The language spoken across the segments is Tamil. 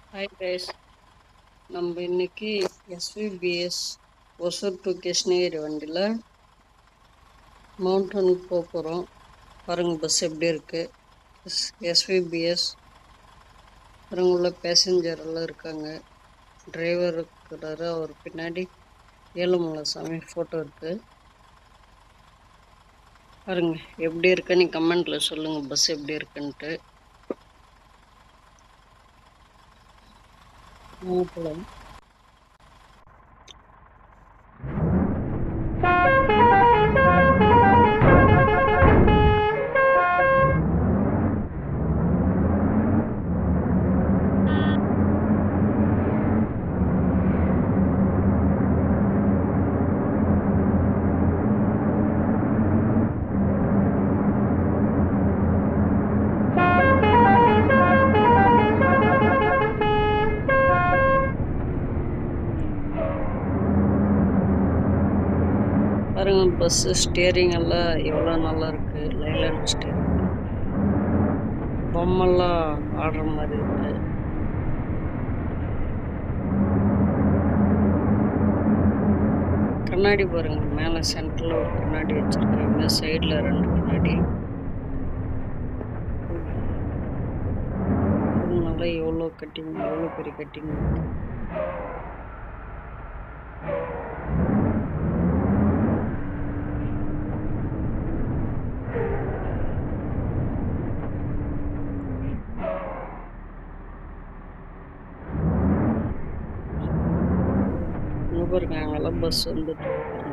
ஹாய் கைஸ் நம்ம இன்னைக்கு எஸ்விபிஎஸ் ஒசூர் டு கிருஷ்ணகிரி வண்டியில் மவுண்டனுக்கு போக போகிறோம் பாருங்க பஸ் எப்படி இருக்கு எஸ்விபிஎஸ் பாருங்க உள்ள பேசஞ்சர் எல்லாம் இருக்காங்க டிரைவர் இருக்கிறாரு அவர் பின்னாடி ஏழுமலை சாமி ஃபோட்டோ இருக்கு பாருங்க எப்படி இருக்குன்னு கமெண்ட்ல சொல்லுங்க பஸ் எப்படி இருக்குன்ட்டு வாங்க போலாம் பாருங்க பஸ் ஸ்டியரிங் எல்லாம் எவ்வளோ நல்லா இருக்கு லைலாண்ட் ஸ்டியரிங் பொம்மெல்லாம் ஆடுற மாதிரி இருக்கு கண்ணாடி பாருங்க மேலே சென்டரில் ஒரு கண்ணாடி வச்சிருக்காங்க சைடில் ரெண்டு கண்ணாடி நல்லா எவ்வளோ கட்டிங் எவ்வளோ பெரிய கட்டிங் இருக்கு இங்க பாருங்க அங்கெல்லாம் பஸ் வந்துட்டு இருக்கு பாருங்க.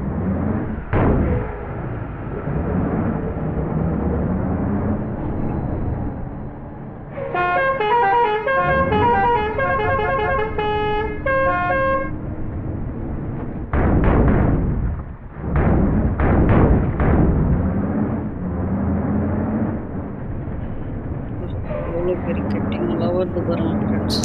எவ்வளோ பெரிய கட்டிங் எல்லாம் வருது பாருங்க ஃப்ரெண்ட்ஸ்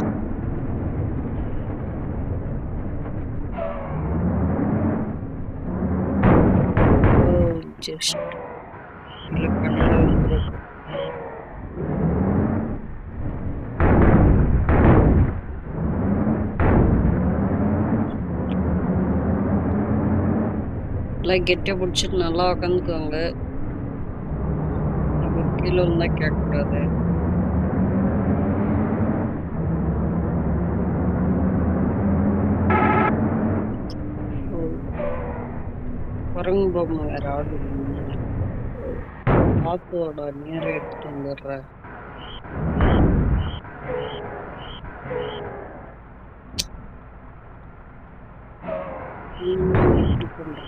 ஜஸ்ட் இல்லை கண்ணாடி வந்துருக்கு எல்லாம் கெட்டியாக பிடிச்சிட்டு நல்லா உக்காந்துக்குவாங்க நம்ம கீழே இருந்தால் கேட்கக்கூடாது குரங்கு பொம்மை வேற ஆடுது காத்தோட நீரை எடுத்துட்டு வந்துடுற இப்படி பண்ற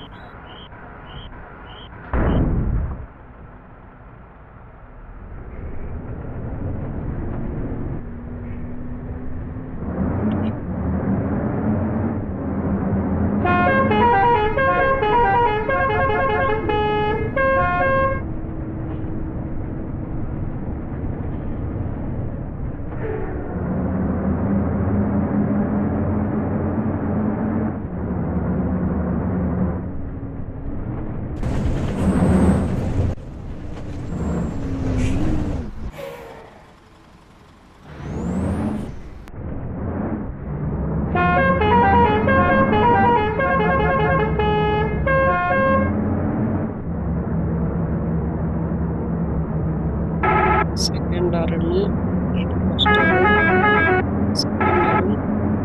செகண்ட் ஆர்னு இது ஃபர்ஸ்ட் செகண்ட் ஆர்னு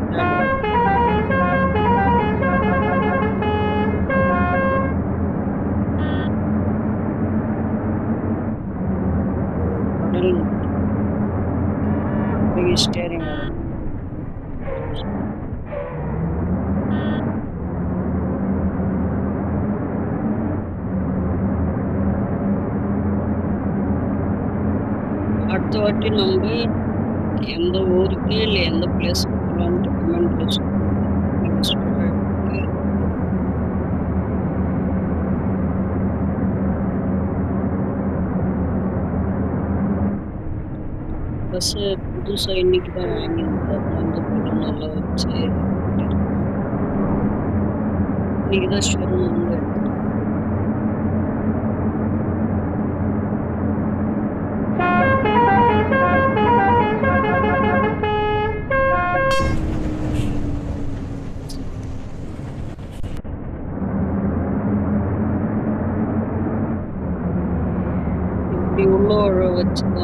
கடல் பெரிய ஸ்டேரிங் அடுத்த வாட்டி நம்ம எந்த ஊருக்கு இல்லை எந்த பிளேஸ்க்கு போகலான்ட்டு கமெண்ட்ல சொல்லுங்க பஸ்ஸு புதுசாக இன்னைக்கு தான் வாங்கியிருந்தோம் வந்து கூட நல்லா வச்சு இன்னைக்கு தான் ஷோரூம் வந்து எடுத்துட்டோம் Thank you.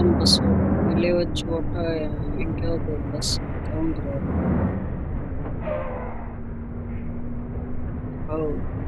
தான் பஸ் ஓட்டும் வெளியே வச்சு ஓட்டா எங்கேயாவது ஒரு பஸ் கவுந்துரும் ஓ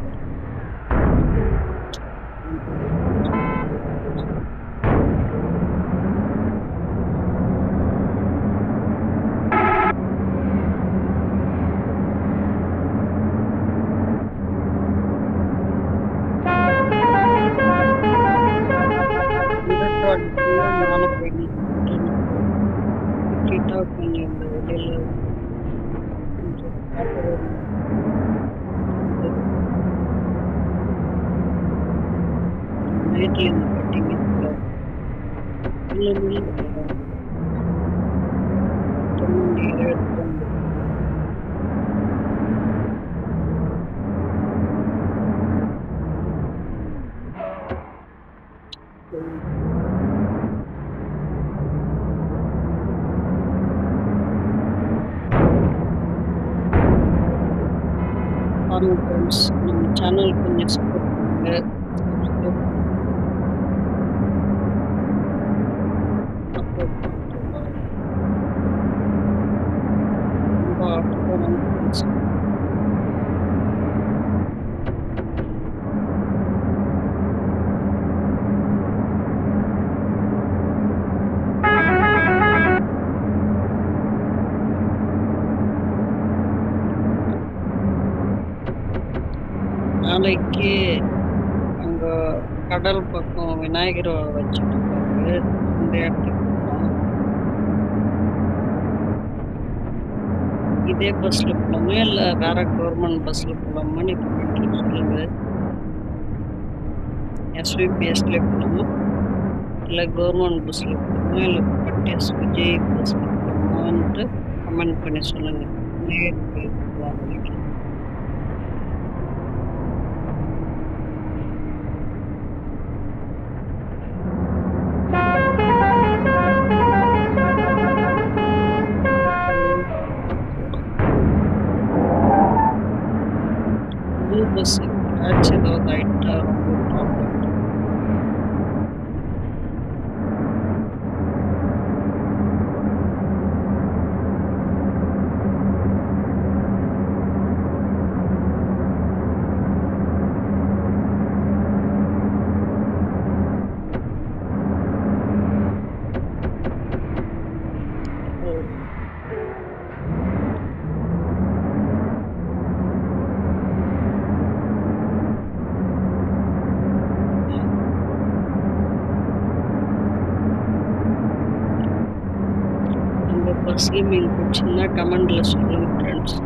நானும் போய் விட்டுட்டா கொஞ்சம் இந்த வெளியில கொஞ்சம் காட்டு நைட்ல இந்த கட்டிங் இல்லை இல்லை தொண்ணூறு எடுத்து வந்து பாருங்க ஃப்ரெண்ட்ஸ் நம்ம சேனல் கொஞ்சம் சப்போர்ட் பண்ணுங்க சப்ஸ்கிரைப் பண்ணுங்க அப்லோட் பண்ணிட்டு ரொம்ப ஆர்டர் ஃப்ரெண்ட்ஸ் நாளைக்கு அங்கே கடல் பக்கம் விநாயகர் வச்சுட்டு இருக்காங்க அந்த இடத்துக்கு போகலாம் இதே பஸ்ஸில் போகலாமா இல்லை வேற கவர்மெண்ட் பஸ்ஸில் போகலாமான்னு கமெண்ட்ல சொல்லுங்க எஸ்விபிஎஸ்ல போகலாமா இல்லை கவர்மெண்ட் பஸ்ஸில் போகலாமா இல்லை பட்டியஸ் விஜய் பஸ்ஸில் போகலாமான்ட்டு கமெண்ட் பண்ணி சொல்லுங்கள் நேருக்கு போகலாம் நாளைக்கு புது பஸ் கிராச் ஏதாவது ஆயிட்டா ரொம்ப ப்ராப்ளம் உங்க பஸ்ல மீன் பிடிச்சிருந்தா கமெண்ட்ல சொல்லுங்க ஃப்ரெண்ட்ஸ்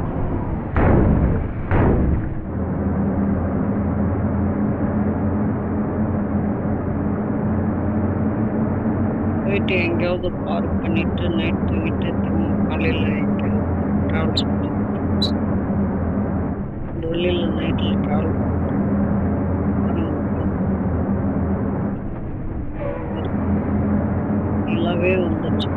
போயிட்டு எங்கேயாவது பார்க் பண்ணிட்டு நைட் தூங்கிட்டு திரும்ப காலையில் எங்கேயாவது ட்ராவல்ஸ் பண்ணுங்க ஃப்ரெண்ட்ஸ் இந்த வெளியில் நைட்டில் ட்ராவல் நல்லாவே வந்துச்சு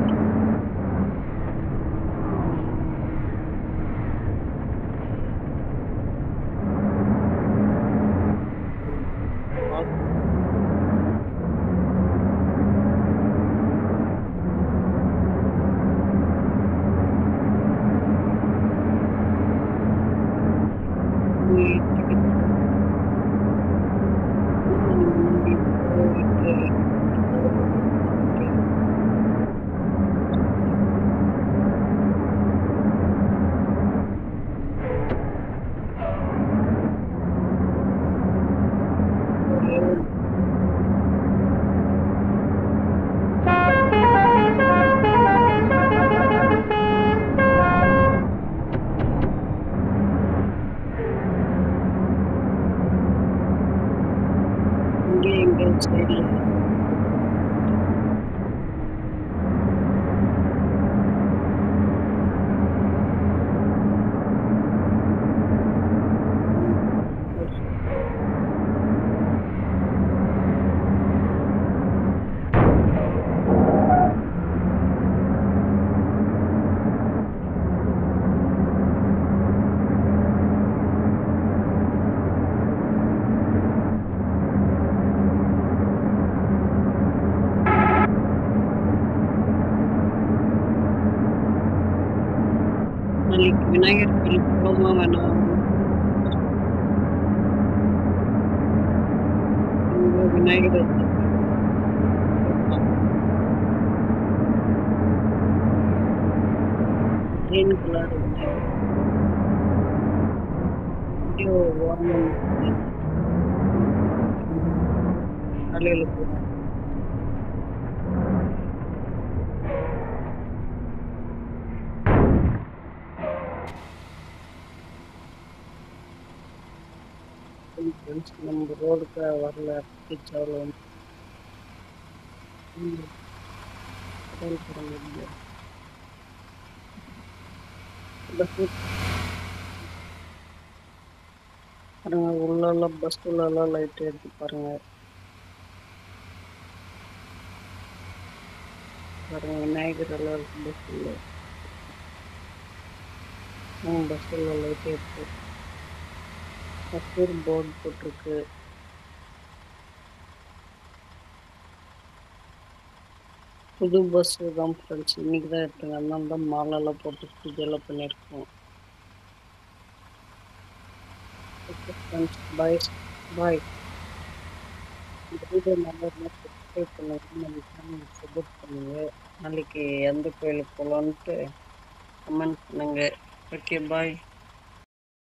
நாளைக்கு விநாயகர் கோயிலுக்கு போகலாமா வேணாம் இங்க விநாயகர் வச்சிருக்காங்க. கிரீன் கலர் விநாயகர் வீடியோ வாங்கணும் காலையில் போகிறோம் ஃப்ரெண்ட்ஸ் நம்ம ரோடுக்கு வரல டீச்சர் வந்து ம், கடல் கடல் இல்லை. பஸ் பாருங்க உள்ளெல்லாம் பஸ் உள்ளெல்லாம் லைட் எடுத்து பாருங்க பாருங்க விநாயகர் எல்லாம் இருக்கு பஸ் உள்ள பஸ் உள்ள லைட் எடுத்து கஸ்தூர் போர்டு போட்டிருக்கு புது பஸ் தான் ஃப்ரெண்ட்ஸ் இன்னைக்கு தான் எடுத்துங்க அதனால தான் மாலெல்லாம் போட்டு பூஜைலாம் பண்ணியிருக்கோம் ஓகே ஃப்ரெண்ட்ஸ் பாய் பாய் இந்த வீடியோ நல்லா இருந்தால் சப்ஸ்கிரைப் பண்ணுங்க நம்ம சேனல் சப்போர்ட் பண்ணுங்க நாளைக்கு எந்த கோயிலுக்கு போகலான்ட்டு கமெண்ட் பண்ணுங்க ஓகே பாய்